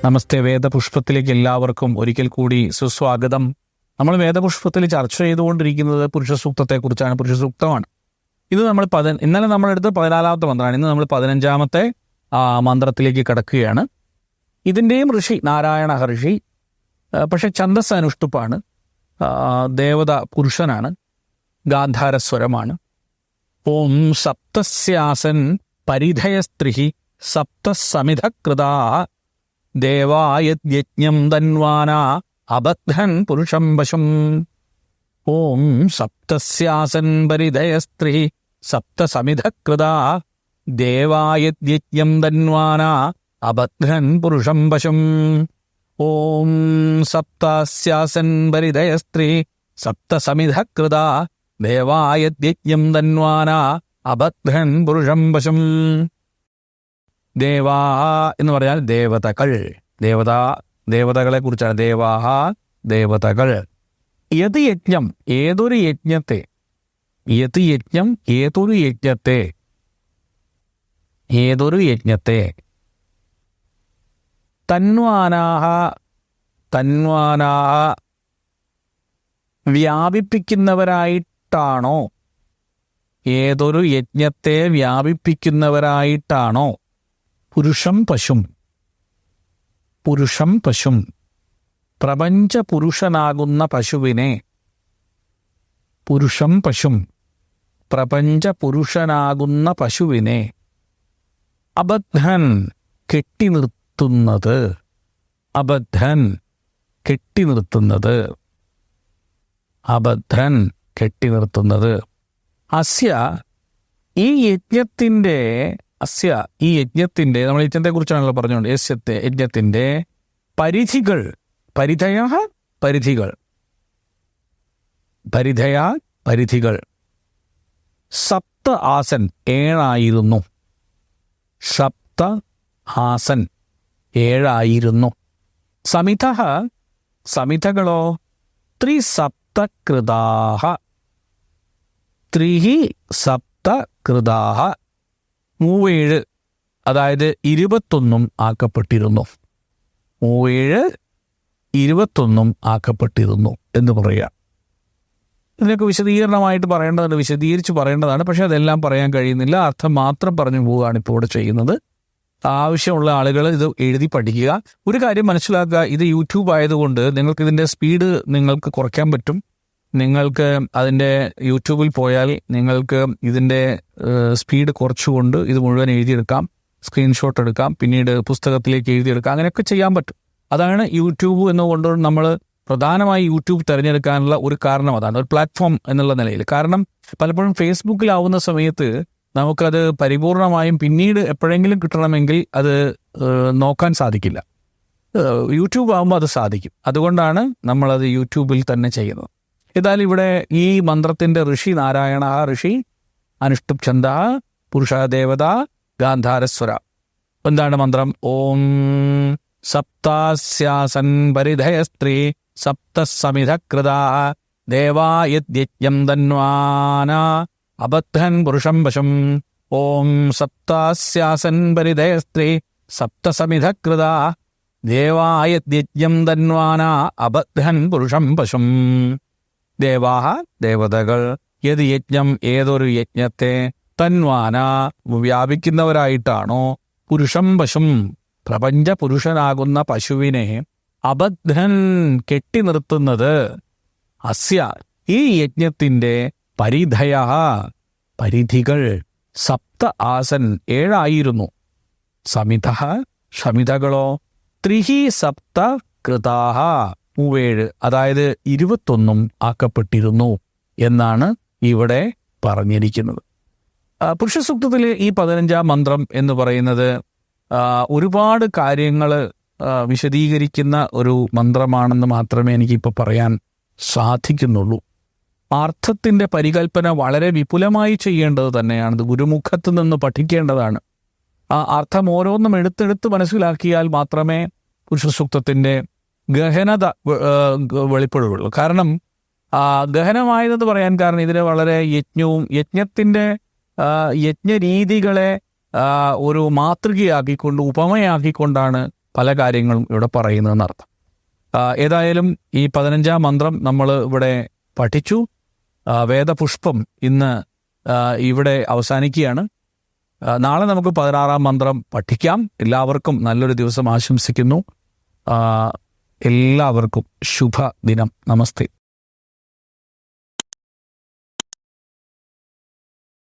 നമസ്തേ വേദപുഷ്പത്തിലേക്ക് എല്ലാവർക്കും ഒരിക്കൽ കൂടി സുസ്വാഗതം നമ്മൾ വേദപുഷ്പത്തിൽ ചർച്ച ചെയ്തുകൊണ്ടിരിക്കുന്നത് പുരുഷസൂക്തത്തെ കുറിച്ചാണ് പുരുഷസൂക്തമാണ് ഇത് നമ്മൾ പത ഇന്നലെ നമ്മൾ എടുത്ത പതിനാലാമത്തെ മന്ത്രമാണ് ഇന്ന് നമ്മൾ പതിനഞ്ചാമത്തെ ആ, മന്ത്രത്തിലേക്ക് കടക്കുകയാണ് ഇതിൻ്റെയും ഋഷി നാരായണ ഋഷി ആ, പക്ഷെ ഛന്ദസ് അനുഷ്ടുപ്പാണ് ആ, ദേവത പുരുഷനാണ് ഗാന്ധാരസ്വരമാണ് ഓം സപ്തസ്യാസൻ പരിധയസ്ത്രിഹി സപ്തസമിധകൃതാ ദേവായജ്ഞം തന്വാന അബദ്ധൻ പുരുഷം പശും ഓം സപ്തസ്യാസൻ പരിധയസ്ത്രീ സപ്തസമിധകൃതാ ദേവായജ്ഞം തന്വാന അബദ്ധൻ പുരുഷം പശും ഓം സപ്തസ്യാസൻ പരിധയസ്ത്രീ സപ്തസമിധകൃതാ ദേവായജ്ഞം തന്വാന അബദ്ധൻ പുരുഷം പശും ദേവാ എന്ന് പറഞ്ഞാൽ ദേവതകൾ ദേവത ദേവതകളെ കുറിച്ചാണ് ദേവാഹ ദേവതകൾ യത് യജ്ഞം ഏതൊരു യജ്ഞത്തെ യത് യജ്ഞം ഏതൊരു യജ്ഞത്തെ ഏതൊരു യജ്ഞത്തെ തന്വാനാഹ തന്വാനാഹ വ്യാപിപ്പിക്കുന്നവരായിട്ടാണോ ഏതൊരു യജ്ഞത്തെ വ്യാപിപ്പിക്കുന്നവരായിട്ടാണോ പുരുഷം പശും പുരുഷം പശും പ്രപഞ്ച പുരുഷനാകുന്ന പശുവിനെ പുരുഷം പശും പ്രപഞ്ച പുരുഷനാകുന്ന പശുവിനെ അബദ്ധൻ കെട്ടി നിർത്തുന്നത് അബദ്ധൻ കെട്ടി നിർത്തുന്നത് അബദ്ധൻ കെട്ടി നിർത്തുന്നത് അസ്യ ഈ യജ്ഞത്തിന്റെ അസ്യ ഈ യജ്ഞത്തിന്റെ നമ്മൾ യജ്ഞത്തെ കുറിച്ചാണല്ലോ പറഞ്ഞുകൊണ്ട് യസ്യത്തെ യജ്ഞത്തിന്റെ പരിധികൾ പരിധയ പരിധികൾ പരിധയ പരിധികൾ സപ്ത ആസൻ ഏഴായിരുന്നു സപ്ത ആസൻ ഏഴായിരുന്നു സമിത സമിതകളോ ത്രിസപ്തകൃതാഹ ത്രിഹി സപ്തകൃതാഹ മൂവേഴ് അതായത് ഇരുപത്തൊന്നും ആക്കപ്പെട്ടിരുന്നു മൂവേഴ് ഇരുപത്തൊന്നും ആക്കപ്പെട്ടിരുന്നു എന്ന് പറയുക ഇതിനൊക്കെ വിശദീകരണമായിട്ട് പറയേണ്ടതുണ്ട് വിശദീകരിച്ച് പറയേണ്ടതാണ് പക്ഷെ അതെല്ലാം പറയാൻ കഴിയുന്നില്ല അർത്ഥം മാത്രം പറഞ്ഞു പോവുകയാണ് ഇപ്പോൾ ഇവിടെ ചെയ്യുന്നത് ആവശ്യമുള്ള ആളുകൾ ഇത് എഴുതി പഠിക്കുക ഒരു കാര്യം മനസ്സിലാക്കുക ഇത് യൂട്യൂബ് ആയതുകൊണ്ട് നിങ്ങൾക്ക് ഇതിന്റെ സ്പീഡ് നിങ്ങൾക്ക് കുറയ്ക്കാൻ പറ്റും നിങ്ങൾക്ക് അതിന്റെ യൂട്യൂബിൽ പോയാൽ നിങ്ങൾക്ക് ഇതിന്റെ ഏഹ്, സ്പീഡ് കുറച്ചുകൊണ്ട് ഇത് മുഴുവൻ എഴുതിയെടുക്കാം സ്ക്രീൻഷോട്ട് എടുക്കാം പിന്നീട് പുസ്തകത്തിലേക്ക് എഴുതിയെടുക്കാം അങ്ങനെയൊക്കെ ചെയ്യാൻ പറ്റും അതാണ് യൂട്യൂബ് എന്നുകൊണ്ട് നമ്മൾ പ്രധാനമായി യൂട്യൂബ് തിരഞ്ഞെടുക്കാനുള്ള ഒരു കാരണം അതാണ് ഒരു പ്ലാറ്റ്ഫോം എന്നുള്ള നിലയിൽ കാരണം പലപ്പോഴും ഫേസ്ബുക്കിലാവുന്ന സമയത്ത് നമുക്കത് പരിപൂർണമായും പിന്നീട് എപ്പോഴെങ്കിലും കിട്ടണമെങ്കിൽ അത് ഏഹ്, നോക്കാൻ സാധിക്കില്ല ഏഹ്, യൂട്യൂബ് ആകുമ്പോൾ അത് സാധിക്കും അതുകൊണ്ടാണ് നമ്മളത് യൂട്യൂബിൽ തന്നെ ചെയ്യുന്നത് ഏതായാലും ഇവിടെ ഈ മന്ത്രത്തിന്റെ ഋഷി നാരായണ ഋഷി അനുഷ്ടുപ് ഛന്ദ പുരുഷദേവത ഗാന്ധാരസ്വര എന്താണ് മന്ത്രം ഓം സപ്താസ്യാസൻ പരിധയസ്ത്രീ സപ്തസമിധകൃത ദേവായജ്ഞം തന്വാന അബദ്ധൻ പുരുഷം വശം ഓം സപ്താസ്യാസൻ പരിധയസ്ത്രീ സപ്തസമിധകൃത ദേവായജ്ഞം തന്വാന അബദ്ധൻ പുരുഷം പശും ദേവാഹ ദേവതകൾ യത് യജ്ഞം ഏതൊരു യജ്ഞത്തെ തന്വാന വ്യാപിക്കുന്നവരായിട്ടാണോ പുരുഷം പശും പ്രപഞ്ച പുരുഷനാകുന്ന പശുവിനെ അബദ്ധൻ കെട്ടി നിർത്തുന്നത് അസ്യ ഈ യജ്ഞത്തിന്റെ പരിധയ പരിധികൾ സപ്ത ആസൻ ഏഴായിരുന്നു സമിത ഷമിതകളോ ത്രിഹി സപ്ത കൃതാഹ മൂവേഴ് അതായത് ഇരുപത്തൊന്നും ആക്കപ്പെട്ടിരുന്നു എന്നാണ് ഇവിടെ പറഞ്ഞിരിക്കുന്നത് ആ, പുരുഷസൂക്തത്തിലെ ഈ പതിനഞ്ചാം മന്ത്രം എന്ന് പറയുന്നത് ആ, ഒരുപാട് കാര്യങ്ങൾ വിശദീകരിക്കുന്ന ഒരു മന്ത്രമാണെന്ന് മാത്രമേ എനിക്കിപ്പോൾ പറയാൻ സാധിക്കുന്നുള്ളൂ അർത്ഥത്തിന്റെ പരികൽപ്പന വളരെ വിപുലമായി ചെയ്യേണ്ടത് തന്നെയാണ് ഇത് ഗുരുമുഖത്ത് നിന്ന് പഠിക്കേണ്ടതാണ് ആ അർത്ഥം ഓരോന്നും എടുത്തെടുത്ത് മനസ്സിലാക്കിയാൽ മാത്രമേ പുരുഷസൂക്തത്തിന്റെ ഗഹനത വെ- ആ, ഗ- വെളിപ്പെടുകയുള്ളൂ കാരണം ആ, ഗഹനമായതെന്ന് പറയാൻ കാരണം ഇതിന് വളരെ യജ്ഞവും യജ്ഞത്തിന്റെ ആ, യജ്ഞരീതികളെ ആ, ഒരു മാതൃകയാക്കിക്കൊണ്ട് ഉപമയാക്കിക്കൊണ്ടാണ് പല കാര്യങ്ങളും ഇവിടെ പറയുന്നതെന്നർത്ഥം ആ, ഏതായാലും ഈ പതിനഞ്ചാം മന്ത്രം നമ്മൾ ഇവിടെ പഠിച്ചു ആ, വേദപുഷ്പം ഇന്ന് ആ, ഇവിടെ അവസാനിക്കുകയാണ് ആ, നാളെ നമുക്ക് പതിനാറാം മന്ത്രം പഠിക്കാം എല്ലാവർക്കും നല്ലൊരു ദിവസം ആശംസിക്കുന്നു ആ, എല്ലാവർക്കും ശുഭ ദിനം നമസ്തേ